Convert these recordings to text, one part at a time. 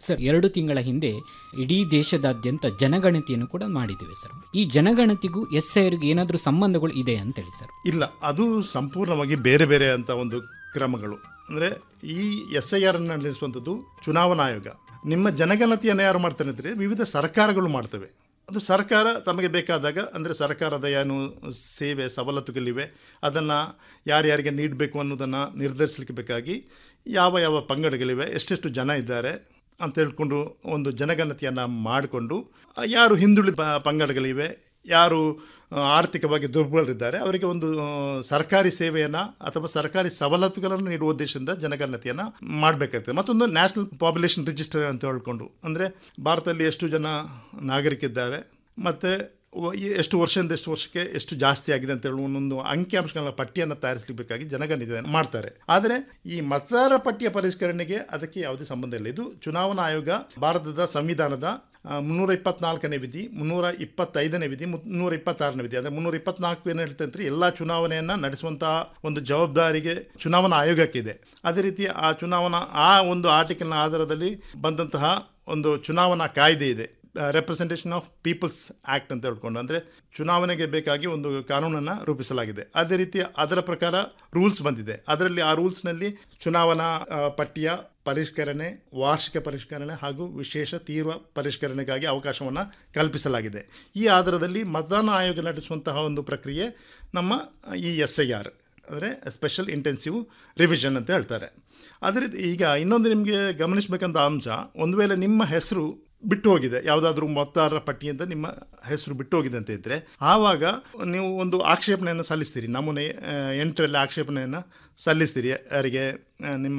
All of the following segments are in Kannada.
ಸರ್ ಎರಡು ತಿಂಗಳ ಹಿಂದೆ ಇಡೀ ದೇಶದಾದ್ಯಂತ ಜನಗಣತಿಯನ್ನು ಕೂಡ ಮಾಡಿದ್ದೇವೆ ಸರ್ ಈ ಜನಗಣತಿಗೂ ಎಸ್ ಐರ್ಗೆ ಏನಾದರೂ ಸಂಬಂಧಗಳು ಇದೆ ಅಂತೇಳಿ ಸರ್ ಇಲ್ಲ ಅದು ಸಂಪೂರ್ಣವಾಗಿ ಬೇರೆ ಬೇರೆ ಅಂತ ಒಂದು ಕ್ರಮಗಳು ಅಂದರೆ ಈ ಎಸ್ ಐ ಆರ್ ನಡೆಸುವಂಥದ್ದು ಚುನಾವಣಾ ಆಯೋಗ ನಿಮ್ಮ ಜನಗಣತಿಯನ್ನು ಯಾರು ಮಾಡ್ತಾರೆ ಅಂದರೆ ವಿವಿಧ ಸರ್ಕಾರಗಳು ಮಾಡ್ತವೆ ಅದು ಸರ್ಕಾರ ತಮಗೆ ಬೇಕಾದಾಗ ಅಂದರೆ ಸರ್ಕಾರದ ಏನು ಸೇವೆ ಸವಲತ್ತುಗಳಿವೆ ಅದನ್ನು ಯಾರ್ಯಾರಿಗೆ ನೀಡಬೇಕು ಅನ್ನೋದನ್ನು ನಿರ್ಧರಿಸಲಿಕ್ಕೆ ಬೇಕಾಗಿ ಯಾವ ಯಾವ ಪಂಗಡಗಳಿವೆ ಎಷ್ಟೆಷ್ಟು ಜನ ಇದ್ದಾರೆ ಅಂತ ಹೇಳ್ಕೊಂಡು ಒಂದು ಜನಗಣತಿಯನ್ನು ಮಾಡಿಕೊಂಡು ಯಾರು ಹಿಂದುಳಿದ ಪ- ಪಂಗಡಗಳಿವೆ ಯಾರು ಆ, ಆರ್ಥಿಕವಾಗಿ ದುರ್ಬಲರಿದ್ದಾರೆ ಅವರಿಗೆ ಒಂದು ಆ, ಸರ್ಕಾರಿ ಸೇವೆಯನ್ನು ಅಥವಾ ಸರ್ಕಾರಿ ಸವಲತ್ತುಗಳನ್ನು ನೀಡುವ ಉದ್ದೇಶದಿಂದ ಜನಗಣತಿಯನ್ನು ಮಾಡಬೇಕಾಗ್ತದೆ ಮತ್ತೊಂದು ನ್ಯಾಷನಲ್ ಪಾಪ್ಯುಲೇಷನ್ ರಿಜಿಸ್ಟರ್ ಅಂತ ಹೇಳ್ಕೊಂಡು ಅಂದರೆ ಭಾರತದಲ್ಲಿ ಎಷ್ಟು ಜನ ನಾಗರಿಕಿದ್ದಾರೆ ಮತ್ತು ಎಷ್ಟು ವರ್ಷದಿಂದ ಎಷ್ಟು ವರ್ಷಕ್ಕೆ ಎಷ್ಟು ಜಾಸ್ತಿ ಆಗಿದೆ ಅಂತ ಹೇಳುವ ಒಂದೊಂದು ಅಂಕಿಅಂಶಗಳ ಪಟ್ಟಿಯನ್ನು ತಯಾರಿಸಲಿಕ್ಕಾಗಿ ಜನಗಣತಿಯನ್ನು ಮಾಡ್ತಾರೆ ಆದರೆ ಈ ಮತದಾರರ ಪಟ್ಟಿಯ ಪರಿಷ್ಕರಣೆಗೆ ಅದಕ್ಕೆ ಯಾವುದೇ ಸಂಬಂಧ ಇಲ್ಲ ಇದು ಚುನಾವಣಾ ಆಯೋಗ ಭಾರತದ ಸಂವಿಧಾನದ ಆ, ಮುನ್ನೂರ ಇಪ್ಪತ್ನಾಲ್ಕನೇ ವಿಧಿ ಮುನ್ನೂರ ಇಪ್ಪತ್ತೈದನೇ ವಿಧಿ ಮುನ್ನೂರ ಇಪ್ಪತ್ತಾರನೇ ವಿಧಿ ಅಂದರೆ ಮುನ್ನೂರ ಇಪ್ಪತ್ನಾಲ್ಕು ಏನು ಹೇಳ್ತಂದ್ರೆ ಅಂದರೆ ಎಲ್ಲ ಚುನಾವಣೆಯನ್ನು ನಡೆಸುವಂತಹ ಒಂದು ಜವಾಬ್ದಾರಿಗೆ ಚುನಾವಣಾ ಆಯೋಗಕ್ಕಿದೆ ಅದೇ ರೀತಿ ಆ ಚುನಾವಣಾ ಆ ಒಂದು ಆರ್ಟಿಕಲ್ನ ಆಧಾರದಲ್ಲಿ ಬಂದಂತಹ ಒಂದು ಚುನಾವಣಾ ಕಾಯ್ದೆ ಇದೆ ರೆಪ್ರೆಸೆಂಟೇಷನ್ ಆಫ್ ಪೀಪಲ್ಸ್ ಆ್ಯಕ್ಟ್ ಅಂತ ಹೇಳ್ಕೊಂಡು ಅಂದರೆ ಚುನಾವಣೆಗೆ ಬೇಕಾಗಿ ಒಂದು ಕಾನೂನನ್ನು ರೂಪಿಸಲಾಗಿದೆ ಅದೇ ರೀತಿ ಅದರ ಪ್ರಕಾರ ರೂಲ್ಸ್ ಬಂದಿದೆ ಅದರಲ್ಲಿ ಆ ರೂಲ್ಸ್ನಲ್ಲಿ ಚುನಾವಣಾ ಆ, ಪಟ್ಟಿಯ ಪರಿಷ್ಕರಣೆ ವಾರ್ಷಿಕ ಪರಿಷ್ಕರಣೆ ಹಾಗೂ ವಿಶೇಷ ತೀವ್ರ ಪರಿಷ್ಕರಣೆಗಾಗಿ ಅವಕಾಶವನ್ನು ಕಲ್ಪಿಸಲಾಗಿದೆ ಈ ಆಧಾರದಲ್ಲಿ ಮತದಾನ ಆಯೋಗ ನಡೆಸುವಂತಹ ಒಂದು ಪ್ರಕ್ರಿಯೆ ನಮ್ಮ ಈ ಎಸ್ ಐ ಆರ್ ಅಂದರೆ ಸ್ಪೆಷಲ್ ಇಂಟೆನ್ಸಿವ್ ರಿವಿಷನ್ ಅಂತ ಹೇಳ್ತಾರೆ ಅದೇ ರೀತಿ ಈಗ ಇನ್ನೊಂದು ನಿಮಗೆ ಗಮನಿಸಬೇಕಂತ ಅಂಶ ಒಂದು ವೇಳೆ ನಿಮ್ಮ ಹೆಸರು ಬಿಟ್ಟು ಹೋಗಿದೆ ಯಾವುದಾದ್ರೂ ಮತದಾರರ ಪಟ್ಟಿಯಿಂದ ನಿಮ್ಮ ಹೆಸರು ಬಿಟ್ಟು ಹೋಗಿದೆ ಅಂತ ಇದ್ದರೆ ಆವಾಗ ನೀವು ಒಂದು ಆಕ್ಷೇಪಣೆಯನ್ನು ಸಲ್ಲಿಸ್ತೀರಿ ನಮೂನೆ ಆ, ಎಂಟರಲ್ಲಿ ಆಕ್ಷೇಪಣೆಯನ್ನು ಸಲ್ಲಿಸ್ತೀರಿ ಯಾರಿಗೆ ಆ, ನಿಮ್ಮ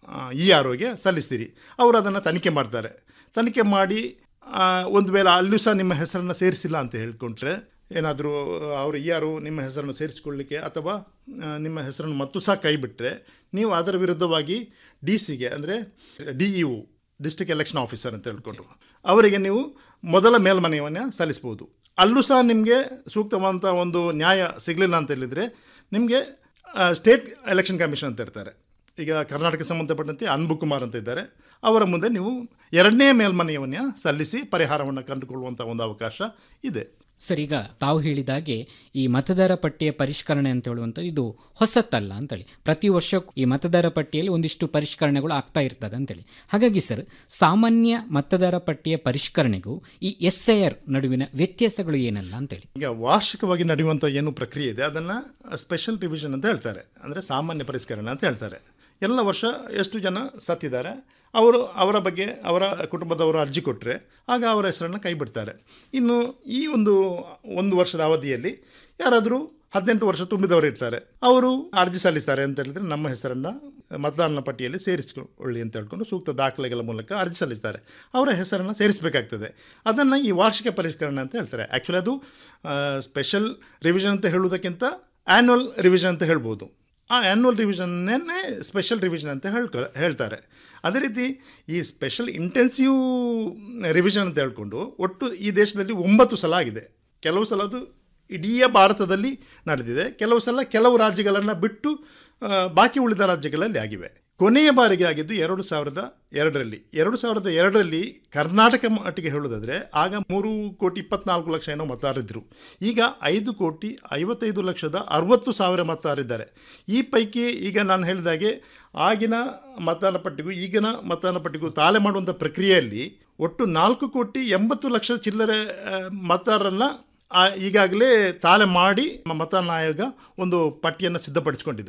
ಇ ಆರ್ ಒಗೆ ಸಲ್ಲಿಸ್ತೀರಿ ಅವರು ಅದನ್ನು ತನಿಖೆ ಮಾಡ್ತಾರೆ ತನಿಖೆ ಮಾಡಿ ಆ, ಒಂದು ವೇಳೆ ಅಲ್ಲೂ ಸಹ ನಿಮ್ಮ ಹೆಸರನ್ನು ಸೇರಿಸಿಲ್ಲ ಅಂತ ಹೇಳ್ಕೊಂಡ್ರೆ ಏನಾದರೂ ಅವರು ಯಾರು ನಿಮ್ಮ ಹೆಸರನ್ನು ಸೇರಿಸಿಕೊಳ್ಳಿಕ್ಕೆ ಅಥವಾ ಆ, ನಿಮ್ಮ ಹೆಸರನ್ನು ಮತ್ತು ಸಹ ಕೈ ಬಿಟ್ಟರೆ ನೀವು ಅದರ ವಿರುದ್ಧವಾಗಿ ಡಿ ಸಿಗೆ ಅಂದರೆ D E O district election officer ಅಂತ ಹೇಳ್ಕೊಂಡು ಅವರಿಗೆ ನೀವು ಮೊದಲ ಮೇಲ್ಮನವಿಯನ್ನು ಸಲ್ಲಿಸ್ಬೋದು ಅಲ್ಲೂ ಸಹ ನಿಮಗೆ ಸೂಕ್ತವಾದಂಥ ಒಂದು ನ್ಯಾಯ ಸಿಗಲಿಲ್ಲ ಅಂತ ಹೇಳಿದರೆ ನಿಮಗೆ ಸ್ಟೇಟ್ ಎಲೆಕ್ಷನ್ ಕಮಿಷನ್ ಅಂತ ಇರ್ತಾರೆ ಈಗ ಕರ್ನಾಟಕಕ್ಕೆ ಸಂಬಂಧಪಟ್ಟಂತೆ ಅನ್ಬು ಕುಮಾರ್ ಅಂತ ಇದ್ದಾರೆ ಅವರ ಮುಂದೆ ನೀವು ಎರಡನೇ ಮೇಲ್ಮನವಿಯನ್ನು ಸಲ್ಲಿಸಿ ಪರಿಹಾರವನ್ನು ಕಂಡುಕೊಳ್ಳುವಂಥ ಒಂದು ಅವಕಾಶ ಇದೆ ಸರ್ ಈಗ ತಾವು ಹೇಳಿದಾಗೆ ಈ ಮತದಾರ ಪಟ್ಟಿಯ ಪರಿಷ್ಕರಣೆ ಅಂತ ಹೇಳುವಂಥದ್ದು ಇದು ಹೊಸತಲ್ಲ ಅಂತೇಳಿ ಪ್ರತಿ ವರ್ಷ ಈ ಮತದಾರ ಪಟ್ಟಿಯಲ್ಲಿ ಒಂದಿಷ್ಟು ಪರಿಷ್ಕರಣೆಗಳು ಆಗ್ತಾ ಇರ್ತದೆ ಅಂತೇಳಿ ಹಾಗಾಗಿ ಸರ್ ಸಾಮಾನ್ಯ ಮತದಾರ ಪಟ್ಟಿಯ ಪರಿಷ್ಕರಣೆಗೂ ಈ ಎಸ್ ಐ ಆರ್ ನಡುವಿನ ವ್ಯತ್ಯಾಸಗಳು ಏನಲ್ಲ ಅಂತೇಳಿ ಈಗ ವಾರ್ಷಿಕವಾಗಿ ನಡೆಯುವಂಥ ಏನು ಪ್ರಕ್ರಿಯೆ ಇದೆ ಅದನ್ನು ಸ್ಪೆಷಲ್ ರಿವಿಷನ್ ಅಂತ ಹೇಳ್ತಾರೆ ಅಂದರೆ ಸಾಮಾನ್ಯ ಪರಿಷ್ಕರಣೆ ಅಂತ ಹೇಳ್ತಾರೆ ಎಲ್ಲ ವರ್ಷ ಎಷ್ಟು ಜನ ಸತ್ತಿದ್ದಾರೆ ಅವರು ಅವರ ಬಗ್ಗೆ ಅವರ ಕುಟುಂಬದವರು ಅರ್ಜಿ ಕೊಟ್ಟರೆ ಆಗ ಅವರ ಹೆಸರನ್ನು ಕೈ ಬಿಡ್ತಾರೆ ಇನ್ನು ಈ ಒಂದು ಒಂದು ವರ್ಷದ ಅವಧಿಯಲ್ಲಿ ಯಾರಾದರೂ ಹದಿನೆಂಟು ವರ್ಷ ತುಂಬಿದವರು ಇರ್ತಾರೆ ಅವರು ಅರ್ಜಿ ಸಲ್ಲಿಸ್ತಾರೆ ಅಂತ ಹೇಳಿದ್ರೆ ನಮ್ಮ ಹೆಸರನ್ನು ಮತದಾರನ ಪಟ್ಟಿಯಲ್ಲಿ ಸೇರಿಸಿಕೊಳ್ಳಿ ಅಂತ ಹೇಳ್ಕೊಂಡು ಸೂಕ್ತ ದಾಖಲೆಗಳ ಮೂಲಕ ಅರ್ಜಿ ಸಲ್ಲಿಸ್ತಾರೆ ಅವರ ಹೆಸರನ್ನು ಸೇರಿಸಬೇಕಾಗ್ತದೆ ಅದನ್ನು ಈ ವಾರ್ಷಿಕ ಪರಿಷ್ಕರಣೆ ಅಂತ ಹೇಳ್ತಾರೆ ಆ್ಯಕ್ಚುಲಿ ಅದು ಸ್ಪೆಷಲ್ ರಿವಿಷನ್ ಅಂತ ಹೇಳುವುದಕ್ಕಿಂತ ಆ್ಯನ್ಯುವಲ್ ರಿವಿಷನ್ ಅಂತ ಹೇಳ್ಬೋದು ಆ ಆ್ಯನ್ಯುವಲ್ ರಿವಿಷನ್ನೇ ಸ್ಪೆಷಲ್ ರಿವಿಷನ್ ಅಂತ ಹೇಳ್ಕೊ ಹೇಳ್ತಾರೆ ಅದೇ ರೀತಿ ಈ ಸ್ಪೆಷಲ್ ಇಂಟೆನ್ಸಿವ್ ರಿವಿಷನ್ ಅಂತ ಹೇಳ್ಕೊಂಡು ಒಟ್ಟು ಈ ದೇಶದಲ್ಲಿ ಒಂಬತ್ತು ಸಲ ಆಗಿದೆ ಕೆಲವು ಸಲ ಅದು ಇಡೀ ಭಾರತದಲ್ಲಿ ನಡೆದಿದೆ ಕೆಲವು ಸಲ ಕೆಲವು ರಾಜ್ಯಗಳನ್ನು ಬಿಟ್ಟು ಆ, ಬಾಕಿ ಉಳಿದ ರಾಜ್ಯಗಳಲ್ಲಿ ಆಗಿವೆ ಕೊನೆಯ ಬಾರಿಗೆ ಆಗಿದ್ದು ಎರಡು ಸಾವಿರದ ಎರಡರಲ್ಲಿ ಎರಡು ಸಾವಿರದ ಎರಡರಲ್ಲಿ ಕರ್ನಾಟಕ ಮಟ್ಟಿಗೆ ಹೇಳೋದಾದರೆ ಆಗ ಮೂರು ಕೋಟಿ ಇಪ್ಪತ್ನಾಲ್ಕು ಲಕ್ಷ ಏನೋ ಮತದಾರರಿದ್ದರು ಈಗ ಐದು ಕೋಟಿ ಐವತ್ತೈದು ಲಕ್ಷದ ಅರವತ್ತು ಸಾವಿರ ಮತದಾರರಿದ್ದಾರೆ ಈ ಪೈಕಿ ಈಗ ನಾನು ಹೇಳಿದಾಗೆ ಆಗಿನ ಮತದಾನ ಪಟ್ಟಿಗೂ ಈಗಿನ ಮತದಾನ ಪಟ್ಟಿಗೂ ತಾಳೆ ಮಾಡುವಂಥ ಪ್ರಕ್ರಿಯೆಯಲ್ಲಿ ಒಟ್ಟು ನಾಲ್ಕು ಕೋಟಿ ಎಂಬತ್ತು ಲಕ್ಷ ಚಿಲ್ಲರೆ ಆ, ಮತದಾರರನ್ನು ಆ, ಈಗಾಗಲೇ ತಾಳೆ ಮಾಡಿ ನಮ್ಮ ಮತದಾನ ಆಯೋಗ ಒಂದು ಪಟ್ಟಿಯನ್ನು ಸಿದ್ಧಪಡಿಸಿಕೊಂಡಿದೆ